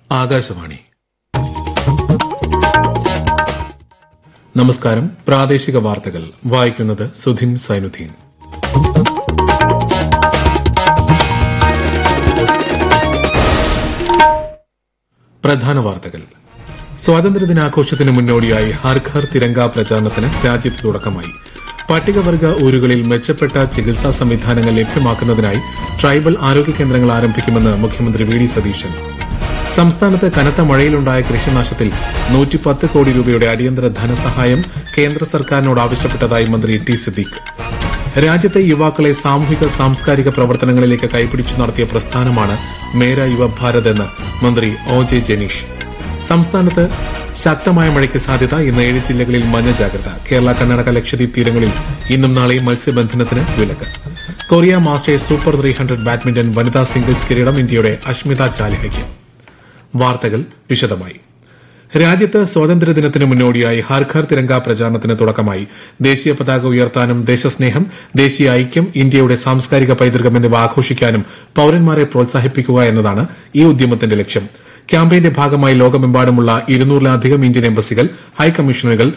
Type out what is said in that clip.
ആകാശവാണി നമസ്കാരം പ്രാദേശിക വാർത്തകൾ വായിക്കുന്നത് സുധിൻ സൈനുദ്ദീൻ പ്രധാന വാർത്തകൾ സ്വാതന്ത്ര്യദിനാഘോഷത്തിന് മുന്നോടിയായി ഹർ ഘർ തിരങ്ക പ്രചാരണത്തിന് രാജ്യത്ത് തുടക്കമായി പട്ടികവർഗ ഊരുകളിൽ മെച്ചപ്പെട്ട ചികിത്സാ സംവിധാനങ്ങൾ ലഭ്യമാക്കുന്നതിനായി ട്രൈബൽ ആരോഗ്യ കേന്ദ്രങ്ങൾ ആരംഭിക്കുമെന്ന് മുഖ്യമന്ത്രി വി ഡി സതീശൻ സംസ്ഥാനത്ത് കനത്ത മഴയിലുണ്ടായ കൃഷിനാശത്തിൽ നൂറ്റിപ്പത്ത് കോടി രൂപയുടെ അടിയന്തര ധനസഹായം കേന്ദ്ര സർക്കാരിനോട് ആവശ്യപ്പെട്ടതായി മന്ത്രി ടി സിദ്ദീഖ് രാജ്യത്തെ യുവാക്കളെ സാമൂഹിക സാംസ്കാരിക പ്രവർത്തനങ്ങളിലേക്ക് കൈപിടിച്ചു നടത്തിയ പ്രസ്ഥാനമാണ് മേര യുവഭാരത് എന്ന് മന്ത്രി ഒ ജെ ജനീഷ് സംസ്ഥാനത്ത് ശക്തമായ മഴയ്ക്ക് സാധ്യത ഇന്ന് ഏഴ് ജില്ലകളിൽ മഞ്ഞ ജാഗ്രത കേരള കർണാടക ലക്ഷദ്വീപ് തീരങ്ങളിൽ ഇന്നും നാളെയും മത്സ്യബന്ധനത്തിന് വിലക്ക് Korea masters super three hundred badminton വനിതാ സിംഗിൾസ് കിരീടം ഇന്ത്യയുടെ അഷ്മിത ചാലിഹയ്ക്ക് വാർത്തകൾ വിശദമായി രാജ്യത്ത് സ്വാതന്ത്ര്യദിനത്തിന് മുന്നോടിയായി ഹർ ഘർ തിരങ്ക പ്രചാരണത്തിന് തുടക്കമായി ദേശീയ പതാക ഉയർത്താനും ദേശസ്നേഹം ദേശീയ ഐക്യം ഇന്ത്യയുടെ സാംസ്കാരിക പൈതൃകം എന്നിവ ആഘോഷിക്കാനും പൌരന്മാരെ പ്രോത്സാഹിപ്പിക്കുക എന്നതാണ് ഈ ഉദ്യമത്തിന്റെ ലക്ഷ്യം ക്യാമ്പയിന്റെ ഭാഗമായി ലോകമെമ്പാടുമുള്ള ഇരുന്നൂറിലധികം ഇന്ത്യൻ എംബസികൾ ഹൈക്കമ്മീഷനുകൾ